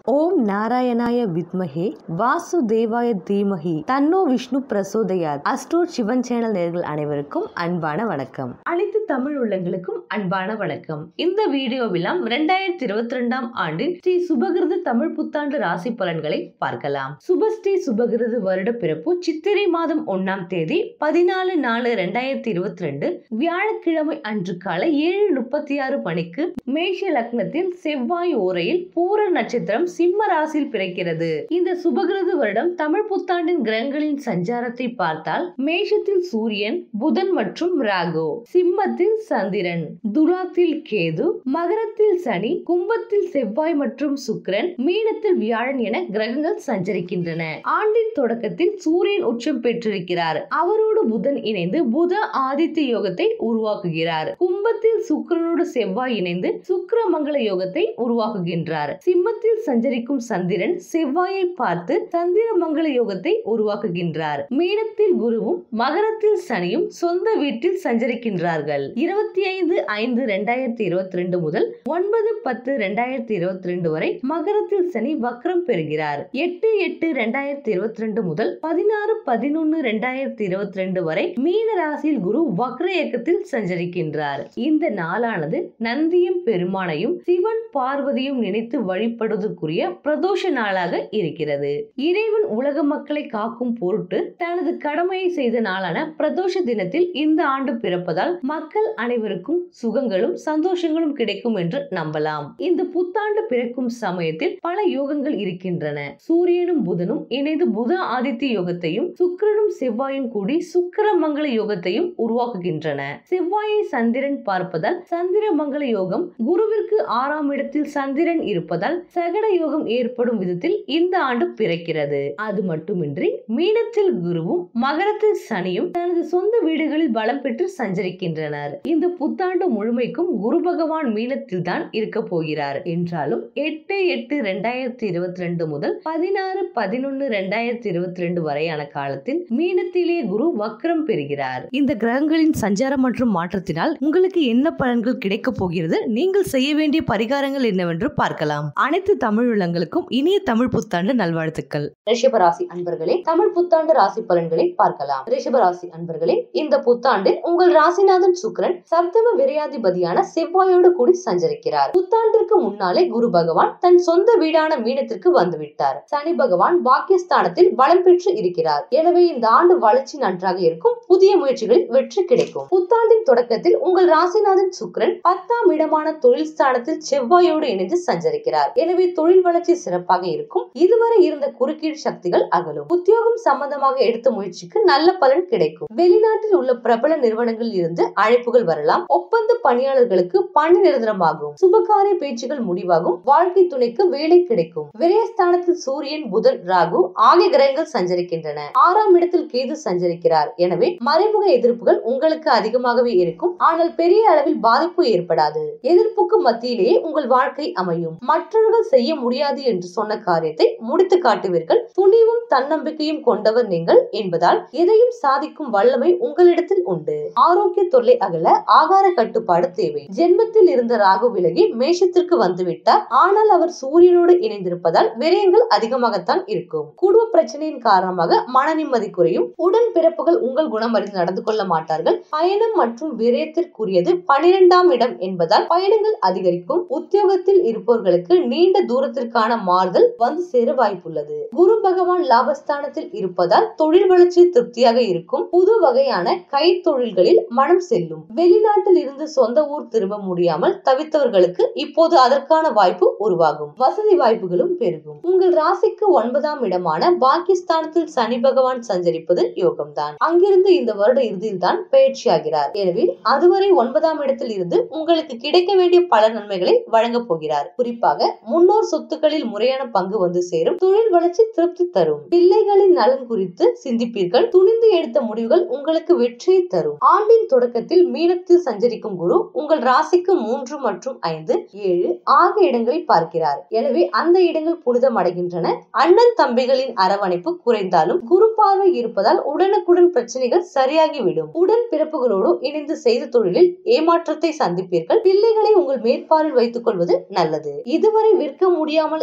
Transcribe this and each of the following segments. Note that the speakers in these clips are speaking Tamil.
ஓம் நாராயணாய வித்மஹே வாசுதேவாய தீமஹி தன்னோ விஷ்ணு பிரசோதயாத் அஸ்ட்ரோட் சிவன் சேனல் நேர்கள் அனைவருக்கும் அன்பான வணக்கம் அனைத்து தமிழ் உள்ளங்களுக்கும் அன்பான வணக்கம் இந்த வீடியோவிலாம் ரெண்டாயிரத்தி இருபத்தி ரெண்டாம் ஆண்டின் ஸ்ரீ சுபகிருது தமிழ் புத்தாண்டு ராசி பலன்களை பார்க்கலாம் சுபஸ்ரீ சுபகிருது வருட பிறப்பு சித்திரை மாதம் ஒன்னாம் தேதி பதினாலு நாலு ரெண்டாயிரத்தி இருபத்தி ரெண்டு வியாழக்கிழமை அன்று காலை ஏழு முப்பத்தி ஆறு மணிக்கு மேஷ லக்னத்தில் செவ்வாய் ஓரையில் பூர நட்சத்திரம் சிம்ம ராசியில் பிறக்கிறது இந்த சுபகிருது வருடம் தமிழ் புத்தாண்டின் கிரகங்களின் சஞ்சாரத்தை பார்த்தால் மேஷத்தில் சூரியன் புதன் மற்றும் ராகு சிம்மத்தில் சந்திரன் துலாத்தில் கேது மகரத்தில் சனி கும்பத்தில் செவ்வாய் மற்றும் சுக்கிரன் மீனத்தில் வியாழன் என கிரகங்கள் சஞ்சரிக்கின்றன ஆண்டின் தொடக்கத்தில் சூரியன் உச்சம் பெற்றிருக்கிறார் அவரோடு புதன் இணைந்து புத ஆதித்ய யோகத்தை உருவாக்குகிறார் கும்பத்தில் சுக்கிரனோடு செவ்வாய் இணைந்து சுக்கிரமங்கல யோகத்தை உருவாக்குகின்றார் சிம்மத்தில் சஞ்சரிக்கும் சந்திரன் செவ்வாயை பார்த்து சந்திரமங்கல யோகத்தை உருவாக்குகின்றார் மீனத்தில் குருவும் மகரத்தில் சனியும் சொந்த வீட்டில் சஞ்சரிக்கின்றார்கள் இருபத்தி ஐந்து ஐந்து ரெண்டாயிரத்தி இருபத்தி ரெண்டு முதல் ஒன்பது பத்து ரெண்டாயிரத்தி இருபத்தி ரெண்டு வரை மகரத்தில் சனி வக்ரம் பெறுகிறார் எட்டு எட்டு ரெண்டாயிரத்தி இருபத்தி ரெண்டு முதல் பதினாறு பதினொன்னு ரெண்டாயிரத்தி இருபத்தி ரெண்டு வரை மீன ராசியில் குரு வக்ர இயக்கத்தில் சஞ்சரிக்கின்றார் இந்த நாளானது நந்தியும் பெருமானையும் சிவன் பார்வதியும் நினைத்து வழிபடுவதற்குரிய பிரதோஷ நாளாக இருக்கிறது இறைவன் உலக மக்களை காக்கும் பொருட்டு தனது கடமையை செய்த நாளான பிரதோஷ தினத்தில் இந்த ஆண்டு பிறப்பதால் மக்கள் அனைவருக்கும் சுகங்களும் சந்தோஷங்களும் கிடைக்கும் என்று நம்பலாம் இந்த புத்தாண்டு பிறக்கும் சமயத்தில் பல யோகங்கள் இருக்கின்றன சூரியனும் புதனும் இணைந்து புத ஆதித்ய யோகத்தையும் சுக்கிரனும் செவ்வாயும் கூடி சுக்கிர மங்கள யோகத்தையும் உருவாக்குகின்றன செவ்வாயை சந்திரன் பார்ப்பதால் சந்திர மங்கள யோகம் குருவிற்கு ஆறாம் இடத்தில் சந்திரன் இருப்பதால் சகட யோகம் ஏற்படும் விதத்தில் இந்த ஆண்டு பிறக்கிறது அது மட்டுமின்றி மீனத்தில் குருவும் மகரத்தில் சனியும் தனது சொந்த வீடுகளில் பலம் பெற்று சஞ்சரிக்கின்றனர் இந்த புத்தாண்டு முழுமைக்கும் குரு பகவான் மீனத்தில் தான் இருக்க போகிறார் என்றாலும் எட்டு எட்டு ரெண்டாயிரத்தி இருபத்தி ரெண்டு முதல் பதினாறு பதினொன்னு ரெண்டாயிரத்தி இருபத்தி ரெண்டு வரையான காலத்தில் மீனத்திலே குரு வக்ரம் பெறுகிறார் இந்த கிரகங்களின் சஞ்சாரம் மற்றும் மாற்றத்தினால் உங்களுக்கு என்ன பலன்கள் கிடைக்க போகிறது நீங்கள் செய்ய வேண்டிய பரிகாரங்கள் என்னவென்று பார்க்கலாம் அனைத்து தமிழ் உள்ளங்களுக்கும் இனிய தமிழ் புத்தாண்டு நல்வாழ்த்துக்கள் ரிஷபராசி அன்பர்களே தமிழ் புத்தாண்டு ராசி பலன்களை பார்க்கலாம் ரிஷபராசி அன்பர்களே இந்த புத்தாண்டில் உங்கள் ராசிநாதன் சுக்கிரன் சப்தம விரையாதிபதியான செவ்வாயோடு கூடி சஞ்சரிக்கிறார் புத்தாண்டிற்கு முன்னாலே குரு பகவான் தன் சொந்த வீடான மீனத்திற்கு வந்துவிட்டார் சனி பகவான் பாக்கியஸ்தானத்தில் பலம் பெற்று இருக்கிறார் எனவே இந்த ஆண்டு வளர்ச்சி நன்றாக இருக்கும் புதிய முயற்சிகளில் வெற்றி கிடைக்கும் புத்தாண்டின் தொடக்கத்தில் உங்கள் ராசிநாதன் சுக்கிரன் பத்தாம் இடமான தொழில் ஸ்தானத்தில் செவ்வாயோடு இணைந்து சஞ்சரிக்கிறார் எனவே தொழில் வளர்ச்சி சிறப்பாக இருக்கும் இதுவரை இருந்த குறுக்கீடு சக்திகள் அகலும் உத்தியோகம் சம்பந்தமாக எடுத்த முயற்சிக்கு நல்ல பலன் கிடைக்கும் வெளிநாட்டில் உள்ள பிரபல நிறுவனங்களில் இருந்து அழைப்புகள் வரலாம் ஒப்பந்த பணியாளர்களுக்கு பணி நிரந்தரமாகும் சுபகாரிய பேச்சுகள் முடிவாகும் வாழ்க்கை துணைக்கு வேலை கிடைக்கும் விரயஸ்தானத்தில் சூரியன் புதன் ராகு ஆகிய கிரகங்கள் சஞ்சரிக்கின்றன ஆறாம் இடத்தில் கேது சஞ்சரிக்கிறார் எனவே மறைமுக எதிர்ப்புகள் உங்களுக்கு அதிகமாகவே இருக்கும் ஆனால் பெரிய அளவில் பாதிப்பு ஏற்படாது எதிர்ப்புக்கு மத்தியிலேயே உங்கள் வாழ்க்கை அமையும் மற்றவர்கள் செய்ய முடியாது என்று சொன்ன காரியத்தை முடித்து காட்டுவீர்கள் துணிவும் தன்னம்பிக்கையும் கொண்டவர் நீங்கள் என்பதால் எதையும் சாதிக்கும் வல்லமை உங்களிடத்தில் உண்டு ஆரோக்கிய தொல்லை அகல ஆகார கட்டுப்பாடு தேவை ஜென்மத்தில் இருந்த ராகு விலகி மேஷத்திற்கு வந்துவிட்டார் ஆனால் அவர் சூரியனோடு இணைந்திருப்பதால் விரயங்கள் அதிகமாகத்தான் இருக்கும் குடும்ப பிரச்சனையின் காரணமாக மன நிம்மதி குறையும் உடன் பிறப்புகள் உங்கள் குணமறிந்து நடந்து கொள்ள மாட்டார்கள் பயணம் மற்றும் விரயத்திற்குரியது பனிரெண்டாம் இடம் என்பதால் பயணங்கள் அதிகரிக்கும் உத்தியோகத்தில் இருப்பவர்களுக்கு நீண்ட தூரத்திற்கான மாறுதல் வந்து சேர வாய்ப்புள்ளது குரு பகவான் லாபஸ்தானத்தில் இருப்பதால் தொழில் வளர்ச்சி திருப்தியாக இருக்கும் புது வகையான கை தொழில்களில் மனம் செல்லும் வெளிநாட்டில் இருந்து சொந்த ஊர் திரும்ப முடியாமல் தவித்தவர்களுக்கு இப்போது அதற்கான வாய்ப்பு உருவாகும் வசதி வாய்ப்புகளும் பெருகும் உங்கள் ராசிக்கு ஒன்பதாம் இடமான பாகிஸ்தானத்தில் சனி பகவான் சஞ்சரிப்பது யோகம்தான் அங்கிருந்து இந்த வருட இறுதியில் தான் பயிற்சியாகிறார் எனவே அதுவரை ஒன்பதாம் இடத்தில் இருந்து உங்களுக்கு கிடைக்க வேண்டிய பல நன்மைகளை வழங்கப் போகிறார் குறிப்பாக முன்னோர் சொத்துக்களில் முறையான பங்கு வந்து சேரும் தொழில் வளர்ச்சி திருப்தி தரும் பிள்ளைகளின் நலன் குறித்து சிந்திப்பீர்கள் துணிந்து எடுத்த முடிவுகள் உங்களுக்கு வெற்றியை தரும் ஆண்டின் தொடக்கத்தில் மீனத்தில் சஞ்சரிக்கும் குரு உங்கள் ராசிக்கு மூன்று மற்றும் ஐந்து ஏழு ஆகிய இடங்களை பார்க்கிறார் எனவே அந்த இடங்கள் புனிதம் அடைகின்றன அண்ணன் தம்பிகளின் அரவணைப்பு குறைந்தாலும் குரு பார்வை இருப்பதால் உடனுக்குடன் பிரச்சனைகள் சரியாகிவிடும் உடன் பிறப்புகளோடு இணைந்து செய்த தொழிலில் ஏமாற்றத்தை சந்திப்பீர்கள் பிள்ளைகளை உங்கள் மேற்பார்வையில் வைத்துக் கொள்வது நல்லது இதுவரை விற்க முடியாமல்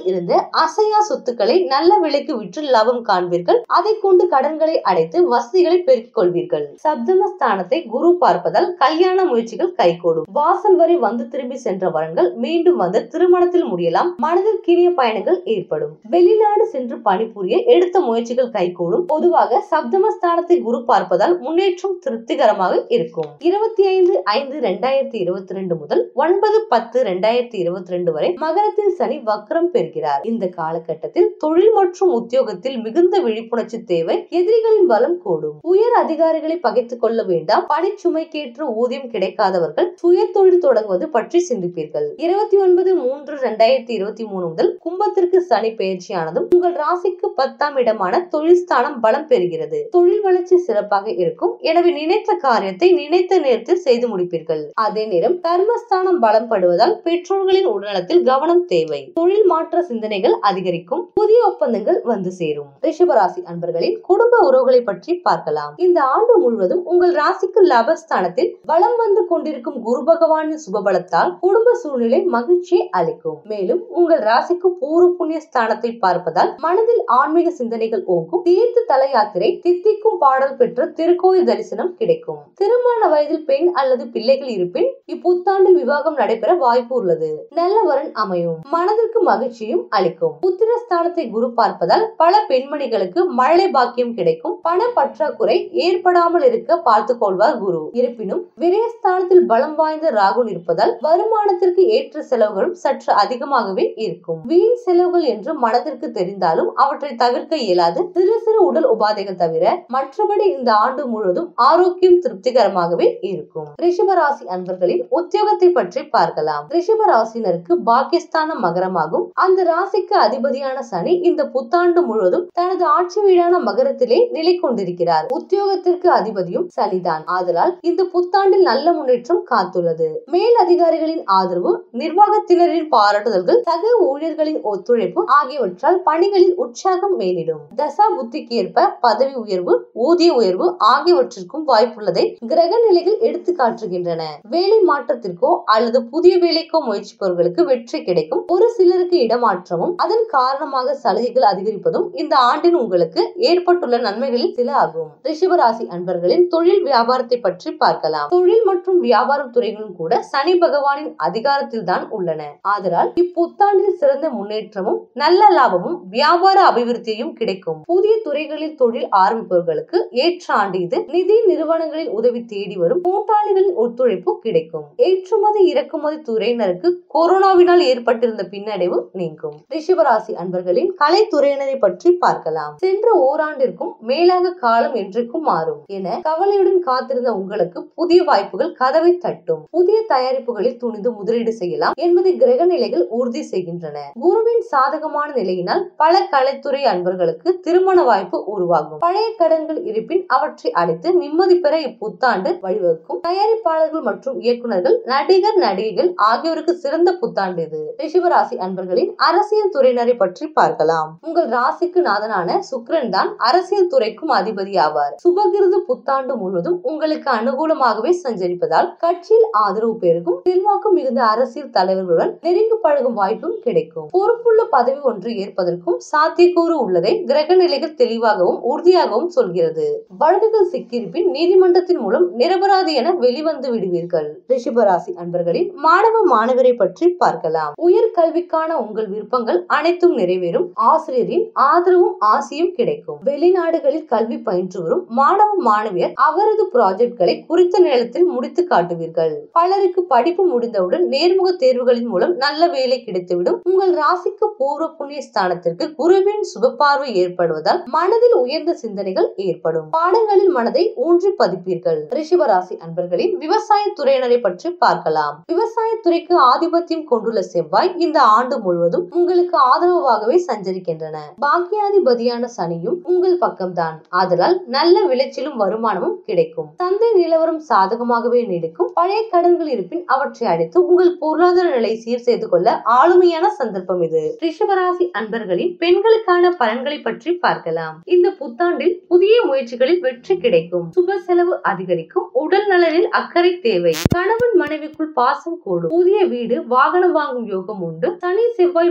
இல்லாமல் இருந்த அசையா சொத்துக்களை நல்ல விலைக்கு விற்று லாபம் காண்பீர்கள் அதை கொண்டு கடன்களை அடைத்து வசதிகளை பெருக்கிக் கொள்வீர்கள் சப்தமஸ்தானத்தை குரு பார்ப்பதால் கல்யாண முயற்சிகள் கைகூடும் வாசல் வரை வந்து திரும்பி சென்ற வரன்கள் மீண்டும் வந்து திருமணத்தில் முடியலாம் மனதில் கிணிய பயணங்கள் ஏற்படும் வெளிநாடு சென்று பணிபுரிய எடுத்த முயற்சிகள் கைகூடும் பொதுவாக சப்தமஸ்தானத்தை குரு பார்ப்பதால் முன்னேற்றம் திருப்திகரமாக இருக்கும் இருபத்தி ஐந்து ஐந்து ரெண்டாயிரத்தி இருபத்தி ரெண்டு முதல் ஒன்பது பத்து ரெண்டாயிரத்தி இருபத்தி ரெண்டு வரை மகரத்தில் சனி வக்ரம் பெறுகிறார் இந்த காலகட்டத்தில் தொழில் மற்றும் உத்தியோகத்தில் மிகுந்த விழிப்புணர்ச்சி தேவை எதிரிகளின் பலம் கூடும் உயர் அதிகாரிகளை பகைத்துக் கொள்ள வேண்டாம் பணிச்சுமைக்கேற்ற ஊதியம் கிடைக்காதவர்கள் சுய தொழில் தொடங்குவது பற்றி சிந்திப்பீர்கள் இருபத்தி ஒன்பது மூன்று ரெண்டாயிரத்தி இருபத்தி மூணு முதல் கும்பத்திற்கு சனி பயிற்சியானதும் உங்கள் ராசிக்கு பத்தாம் இடமான தொழில் ஸ்தானம் பலம் பெறுகிறது தொழில் வளர்ச்சி சிறப்பாக இருக்கும் எனவே நினைத்த காரியத்தை நினைத்த நேரத்தில் செய்து முடிப்பீர்கள் அதே நேரம் கர்மஸ்தானம் பலம் படுவதால் பெற்றோர்களின் உடல்நலத்தில் கவனம் தேவை தொழில் மாற்ற சிந்தனைகள் அதிகரிக்கும் புதிய ஒப்பந்தங்கள் வந்து சேரும் ரிஷபராசி அன்பர்களின் குடும்ப உறவுகளை பற்றி பார்க்கலாம் இந்த ஆண்டு முழுவதும் உங்கள் ராசிக்கு லாபஸ்தானத்தில் வலம் வந்து கொண்டிருக்கும் குரு பகவானின் சுபபலத்தால் குடும்ப சூழ்நிலை மகிழ்ச்சியை அளிக்கும் மேலும் உங்கள் ராசிக்கு பூர்வ புண்ணிய ஸ்தானத்தை பார்ப்பதால் மனதில் ஆன்மீக சிந்தனைகள் ஓங்கும் தீர்த்த தல யாத்திரை தித்திக்கும் பாடல் பெற்ற திருக்கோயில் தரிசனம் கிடைக்கும் திருமண வயதில் பெண் அல்லது பிள்ளைகள் இருப்பின் இப்புத்தாண்டில் விவாகம் நடைபெற வாய்ப்பு உள்ளது நல்ல வரன் அமையும் மனதிற்கு மகிழ்ச்சியும் அளிக்கும் புத்திரஸ்தானத்தை குரு பார்ப்பதால் பல பெண்மணிகளுக்கு மழை பாக்கியம் கிடைக்கும் பண பற்றாக்குறை ஏற்படாமல் இருக்க பார்த்துக் கொள்வார் குரு இருப்பினும் விரயஸ்தானத்தில் பலம் வாய்ந்த ராகு இருப்பதால் வருமானத்திற்கு ஏற்ற செலவுகளும் சற்று அதிகமாகவே இருக்கும் வீண் செலவுகள் என்று மனதிற்கு தெரிந்தாலும் அவற்றை தவிர்க்க இயலாது சிறு சிறு உடல் உபாதைகள் தவிர மற்றபடி இந்த ஆண்டு முழுவதும் ஆரோக்கியம் திருப்திகரமாகவே இருக்கும் ரிஷபராசி அன்பர்களின் உத்தியோகத்தை பற்றி பார்க்கலாம் ரிஷபராசினருக்கு பாகிஸ்தான மகரமாகும் அந்த ராசிக்கு அதிபதியான சனி இந்த புத்தாண்டு முழுவதும் தனது ஆட்சி வீடான மகரத்திலே நிலை கொண்டிருக்கிறார் உத்தியோகத்திற்கு அதிபதியும் சனிதான் ஆதலால் இந்த புத்தாண்டில் நல்ல முன்னேற்றம் காத்துள்ளது மேல் அதிகாரிகளின் ஆதரவு நிர்வாகத்தினரின் பாராட்டுதல்கள் சக ஊழியர்களின் ஒத்துழைப்பு ஆகியவற்றால் பணிகளில் உற்சாகம் மேலிடும் தசா புத்திக்கு ஏற்ப பதவி உயர்வு ஊதிய உயர்வு ஆகியவற்றிற்கும் வாய்ப்புள்ளதை கிரக நிலைகள் எடுத்து காட்டுகின்றன வேலை மாற்றத்திற்கோ அல்லது புதிய வேலைக்கோ முயற்சிப்பவர்களுக்கு வெற்றி கிடைக்கும் ஒரு சிலருக்கு இடமாற்றமும் அதன் காரணமாக சலுகைகள் அதிகரிப்பதும் இந்த ஆண்டின் உங்களுக்கு ஏற்பட்டுள்ள நன்மைகளில் சில ஆகும் ரிஷபராசி அன்பர்களின் தொழில் வியாபாரத்தை பற்றி பார்க்கலாம் தொழில் மற்றும் வியாபாரம் துறைகளும் கூட சனி பகவானின் அதிகாரத்தில் தான் உள்ளன ஆதலால் இப்புத்தாண்டில் சிறந்த முன்னேற்றமும் நல்ல லாபமும் வியாபார அபிவிருத்தியும் கிடைக்கும் புதிய துறைகளில் தொழில் ஆரம்பிப்பவர்களுக்கு ஏற்ற ஆண்டு இது நிதி நிறுவனங்களின் உதவி தேடி வரும் கூட்டாளிகளின் ஒத்துழைப்பு கிடைக்கும் ஏற்றுமதி இறக்குமதி துறையினருக்கு கொரோனாவினால் ஏற்பட்டிருந்த பின்னடைவு நீங்கும் ரிஷபராசி அன்பர்களின் கலைத்துறையினரை பற்றி பார்க்கலாம் சென்ற ஓராண்டிற்கும் மேலாக காலம் என்றைக்கும் மாறும் என கவலையுடன் காத்திருந்த உங்களுக்கு புதிய வாய்ப்புகள் கதவை தட்டும் புதிய தயாரிப்புகளில் துணிந்து முதலீடு செய்யலாம் என்பதை கிரக நிலைகள் உறுதி செய்கின்றன குருவின் சாதகமான நிலையினால் பல கலைத்துறை அன்பர்களுக்கு திருமண வாய்ப்பு உருவாகும் பழைய கடன்கள் இருப்பின் அவற்றை அடைத்து நிம்மதி பெற இப்புத்தாண்டு வழிவகுக்கும் தயாரிப்பாளர்கள் மற்றும் இயக்குனர்கள் நடிகர் நடிகைகள் ஆகியோருக்கு சிறந்த புத்தாண்டு இது ரிஷபராசி அன்பர்களின் அரசியல் துறையினரை பற்றி பார்க்கலாம் உங்கள் ராசிக்கு நாதனான சுக்கிரன் தான் அரசியல் துறைக்கும் அதிபதி ஆவார் சுபகிருது புத்தாண்டு முழுவதும் உங்களுக்கு அனுகூலமாகவே சஞ்சரிப்பதால் கட்சியில் ஆதரவு பெருகும் செல்வாக்கு மிகுந்த அரசியல் தலைவர்களுடன் நெருங்கி பழகும் வாய்ப்பும் கிடைக்கும் பொறுப்புள்ள பதவி ஒன்று ஏற்பதற்கும் சாத்தியக்கூறு உள்ளதை கிரக நிலைகள் தெளிவாகவும் உறுதியாகவும் சொல்கிறது வழக்குகள் சிக்கியிருப்பின் நீதிமன்றத்தின் மூலம் நிரபராதி என வெளிவந்து விடுவீர்கள் ரிஷபராசி அன்பர்களின் மாணவ மாணவரை பற்றி பார்க்கலாம் உயர் கல்விக்கான உங்கள் விருப்பங்கள் அனைத்தும் நிறைவேறும் ஆசிரியரின் ஆதரவும் ஆசையும் கிடைக்கும் வெளிநாடுகளில் கல்வி பயின்று வரும் மாணவ மாணவியர் அவரது ப்ராஜெக்ட்களை குறித்த நேரத்தில் முடித்து காட்டுவீர்கள் பலருக்கு படிப்பு முடிந்தவுடன் நேர்முக தேர்வுகளின் மூலம் நல்ல வேலை கிடைத்துவிடும் உங்கள் ராசிக்கு பூர்வ புண்ணிய ஸ்தானத்திற்கு குருவின் சுப பார்வை ஏற்படுவதால் மனதில் உயர்ந்த சிந்தனைகள் ஏற்படும் பாடங்களில் மனதை ஊன்றி பதிப்பீர்கள் ரிஷபராசி அன்பர்களின் விவசாய துறையினரை பற்றி பார்க்கலாம் விவசாயத்துறைக்கு ஆதிபத்தியம் கொண்டுள்ள செவ்வாய் இந்த ஆண்டு முழுவதும் உங்களுக்கு ஆதரவாகவே சஞ்சரிக்கின்றன பாக்கியாதிபதியான சனியும் உங்கள் பக்கம்தான் ஆதலால் நல்ல விளைச்சலும் வருமானமும் கிடைக்கும் சந்தை நிலவரம் சாதகமாகவே நீடிக்கும் பழைய கடன்கள் இருப்பின் அவற்றை அடைத்து உங்கள் பொருளாதார நிலை சீர் செய்து கொள்ள ஆளுமையான சந்தர்ப்பம் இது ரிஷபராசி அன்பர்களின் பெண்களுக்கான பலன்களை பற்றி பார்க்கலாம் இந்த புத்தாண்டில் புதிய முயற்சிகளில் வெற்றி கிடைக்கும் சுப செலவு அதிகரிக்கும் உடல் நலனில் அக்கறை தேவை கணவன் மனைவிக்குள் பாசம் கூடும் புதிய வீடு வாகனம் வாங்கும் யோகம் உண்டு சனி செவ்வாய்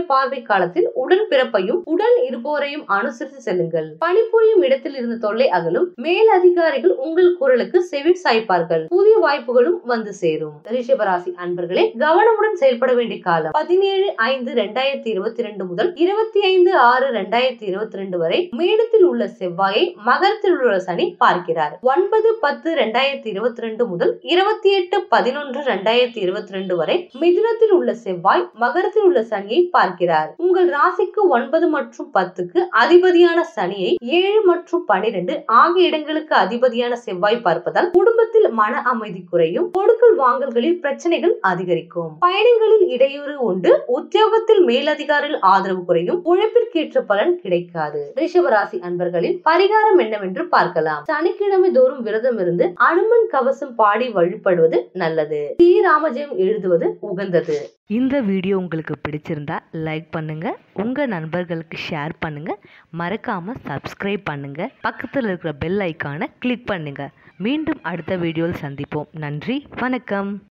செவ்வாய் பார்வை காலத்தில் உடன் பிறப்பையும் உடன் இருப்போரையும் அனுசரித்து செல்லுங்கள் பணிபுரியும் இடத்தில் இருந்த தொல்லை அகலும் மேல் அதிகாரிகள் உங்கள் குரலுக்கு செவி சாய்ப்பார்கள் புதிய வாய்ப்புகளும் வந்து சேரும் ரிஷபராசி அன்பர்களே கவனமுடன் செயல்பட வேண்டிய காலம் பதினேழு ஐந்து ரெண்டாயிரத்தி இருபத்தி ரெண்டு முதல் இருபத்தி ஐந்து ஆறு ரெண்டாயிரத்தி இருபத்தி ரெண்டு வரை மேடத்தில் உள்ள செவ்வாயை மகரத்தில் உள்ள சனி பார்க்கிறார் ஒன்பது பத்து ரெண்டாயிரத்தி இருபத்தி ரெண்டு முதல் இருபத்தி எட்டு பதினொன்று ரெண்டாயிரத்தி இருபத்தி ரெண்டு வரை மிதுனத்தில் உள்ள செவ்வாய் மகரத்தில் உள்ள சனியை பார்க்கிறார் உங்கள் ராசிக்கு ஒன்பது மற்றும் பத்துக்கு அதிபதியான சனியை ஏழு மற்றும் பனிரெண்டு ஆகிய இடங்களுக்கு அதிபதியான செவ்வாய் பார்ப்பதால் குடும்பத்தில் மன அமைதி குறையும் கொடுக்கல் வாங்கல்களில் பிரச்சனைகள் அதிகரிக்கும் பயணங்களில் இடையூறு உண்டு உத்தியோகத்தில் மேலதிகாரிகள் ஆதரவு குறையும் உழைப்பிற்கேற்ற பலன் கிடைக்காது ரிஷபராசி அன்பர்களின் பரிகாரம் என்னவென்று பார்க்கலாம் சனிக்கிழமை தோறும் விரதம் இருந்து அனுமன் கவசம் பாடி வழிபடுவது நல்லது ஸ்ரீராமஜெயம் எழுதுவது உகந்தது இந்த வீடியோ உங்களுக்கு பிடிச்சிருந்தா லைக் பண்ணுங்க உங்க நண்பர்களுக்கு ஷேர் பண்ணுங்க மறக்காம சப்ஸ்கிரைப் பண்ணுங்க பக்கத்தில் இருக்கிற பெல் ஐக்கானை கிளிக் பண்ணுங்க மீண்டும் அடுத்த வீடியோவில் சந்திப்போம் நன்றி வணக்கம்